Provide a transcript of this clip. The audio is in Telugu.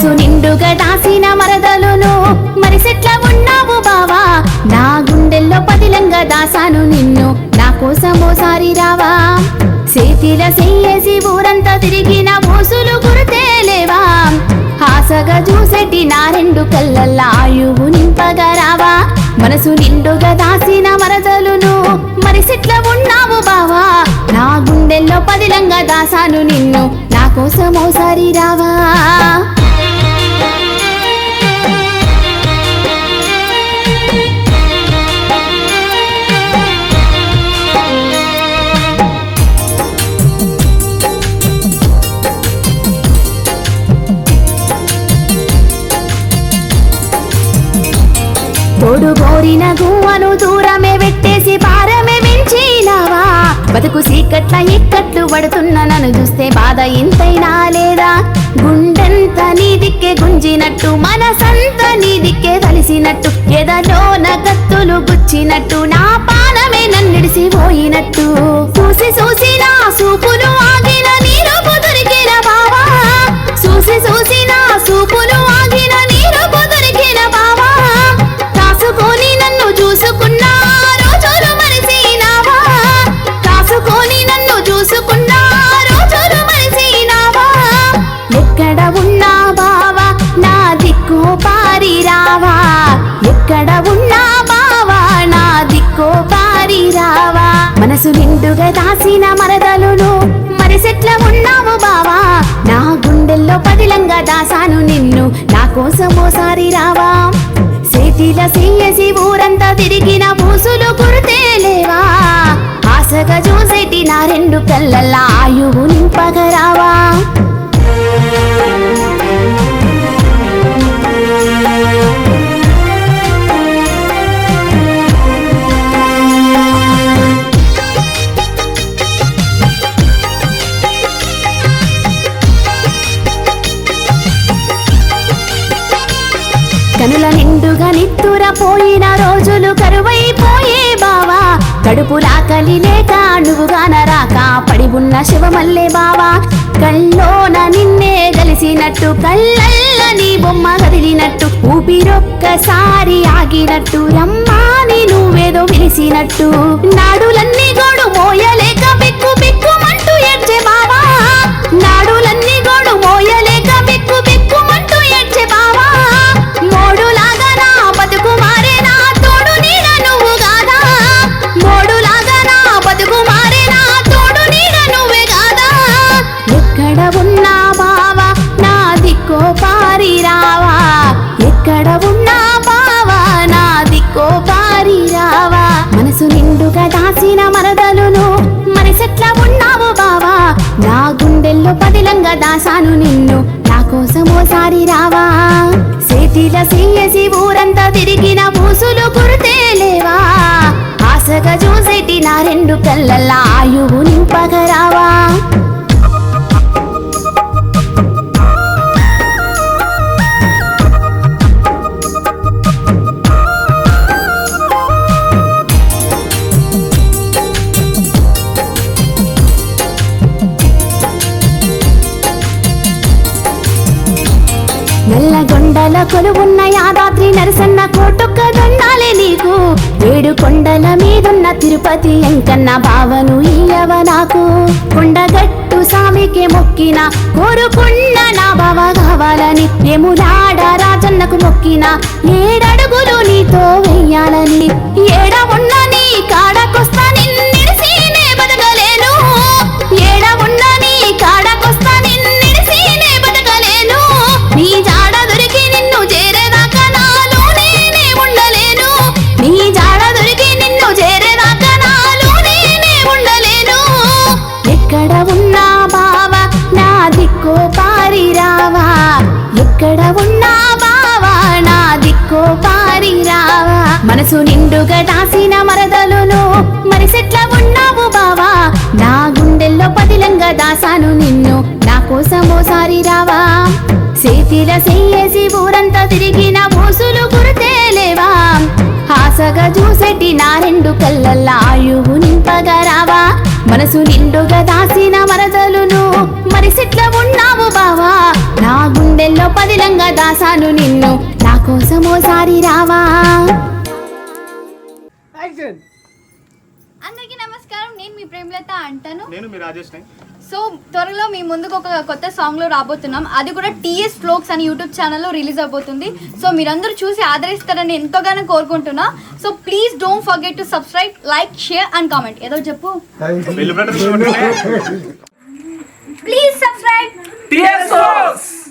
మనసు నిండుగా దాసిన మరదలును మరిసెట్ల ఉన్నావు బావా నా గుండెల్లో పదిలంగా దాసాను నిన్ను నా కోసం ఓసారి రావా చేతిల చెయ్యేసి ఊరంతా తిరిగిన ఊసులు గుర్తేలేవా ఆశగా చూసేటి నా రెండు కళ్ళల్లా ఆయువు నింపగా రావా మనసు నిండుగా దాసిన మరదలును మరిసెట్ల ఉన్నావు బావా నా గుండెల్లో పదిలంగా దాసాను నిన్ను నా కోసం ఓసారి రావా తోడు కోరిన గువ్వను దూరమే పెట్టేసి భారమే మించినావా బతుకు సీకట్ల ఇక్కట్లు పడుతున్న నన్ను చూస్తే బాధ ఇంతైనా లేదా గుండెంత నీ దిక్కే గుంజినట్టు మనసంత నీ దిక్కే కలిసినట్టు ఎదలోన కత్తులు గుచ్చినట్టు నా పానమే నన్నిడిసి పోయినట్టు చూసి చూసి నా సూపులు ఆగిన నీరు దొరికిన బావా చూసి చూసి నా సూపులు ఆగిన నీరు దొరికిన బావా కాసుకొని నన్ను చూసుకున్న రోజులు మరిసినావా కాసుకొని నన్ను చూసుకున్న రోజులు మరిసినావా ఎక్కడ ఉన్నా బావా నా దిక్కు పారి రావా ఎక్కడ ఉన్నా బావా నా దిక్కు పారి రావా మనసు నిండుగా దాసిన మరదలును మరిసెట్ల ఉన్నావు బావా నా గుండెల్లో పదిలంగా దాసాను నిన్ను నా కోసం ఓసారి రావా చేతిల చెయ్యేసి ఊరంతా తిరిగిన పూసులు గుర్తేలేవా ఆశగా చూసేటి నా రెండు కళ్ళల్లా ఆయువు నింపగరావా కనుల నిండుగా నిత్తుర పోయిన రోజులు కరువైపోయే బావా కడుపు రాకలి లేక నువ్వుగాన రాక పడి ఉన్న శివమల్లే బావా కల్లోన నిన్నే గలిసినట్టు కళ్ళల్ల నీ బొమ్మ కదిలినట్టు ఊపిరొక్కసారి ఆగినట్టు రమ్మాని నువ్వేదో పిలిచినట్టు నాడులన్నీ గోడు మోయలేక బిక్కు బిక్కుమంటూ ఏడ్చే బావా నాడులన్నీ గోడు మోయలేక బిక్కు బిక్కుమంటూ ఏడ్చే బావా మోడులాగా నా బతుకు మారే నా తోడు నీడ నువ్వు కాదా మోడులాగా నా బతుకు మారే నా తోడు నీడ నువ్వే కాదా ఎక్కడ ఉన్నా బావా నా దిక్కో పారి రావా ఎక్కడ ఉన్నా బావా నా దిక్కో పారి రావా మనసు నిండుగా దాసిన మరదలును మనసెట్ల ఉన్నావు బావా నా గుండెల్లో పదిలంగా దాసాను నిన్ను నా కోసం ఓసారి రావా చేతిల చెయ్యేసి ఊరంతా తిరిగిన పూసులు గుర్తేలేవా ఆశగా చూసేటి నా రెండు కళ్ళల్లా ఆయువు నింపగరావా నల్లగొండల కొలువున్న యాదాద్రి నరసన్న కోటొక్క దండాలే నీకు ఏడు కొండల మీదున్న తిరుపతి ఎంకన్న భావను ఇయ్యవ నాకు కొండగట్టు సామికి మొక్కిన కోరుకున్న నా బావ కావాలని ఎములాడ రాజన్నకు మొక్కిన ఏడడుగులు నీతో వెయ్యాలని ఏడ ఉన్న నీ కాడకొస్తా నిన్నిడిసి నే బతకలేను ఏడ ఉన్న నీ కాడకొస్తా నిన్నిడిసి నే బతకలేను నీ జాడ దొరికి నిన్ను చేరేదాకా నాలో నేనే ఉండలేను నీ జాడ దొరికి నిన్ను చేరేదాకా నాలో నేనే ఉండలేను ఎక్కడ ఉన్నా బావా నా దిక్కో పారి రావా ఎక్కడ ఉన్నా బావా నా దిక్కో పారి రావా మనసు నిండుగా దాసిన మరదలును మరిసెట్ల ఉన్నావు బావా నా గుండెల్లో పదిలంగా దాసాను నిన్ను నా కోసం ఓసారి రావా చేతిల చెయ్యేసి ఊరంతా తిరిగిన ఊసులు గుర్తేలేవా ఆశగా చూసేటి నా రెండు కళ్ళల్లా ఆయువు నింపగా రావా మనసు నిండుగా దాసిన మరదలును మరిసిట్ల ఉన్నావు బావా నా గుండెల్లో పదిలంగా భద్రంగా దాసాను నిన్ను నా కోసం ఓసారి రావా అందరికీ నమస్కారం నేను మీ ప్రేమలత అంటాను నేను మీ రాజేష్ ని సో త్వరలో మీ ముందుకు ఒక కొత్త సాంగ్ లో రాబోతున్నాం అది కూడా టీఎస్ ఫ్లోక్స్ అని యూట్యూబ్ ఛానల్లో రిలీజ్ అవబోతుంది సో మీరందరూ చూసి ఆదరిస్తారని ఎంతగానో కోరుకుంటున్నా so please don't forget to subscribe like share and comment ఏదో చెప్పు బెల్ బటన్ కొట్టండి. Please subscribe TS Rocks!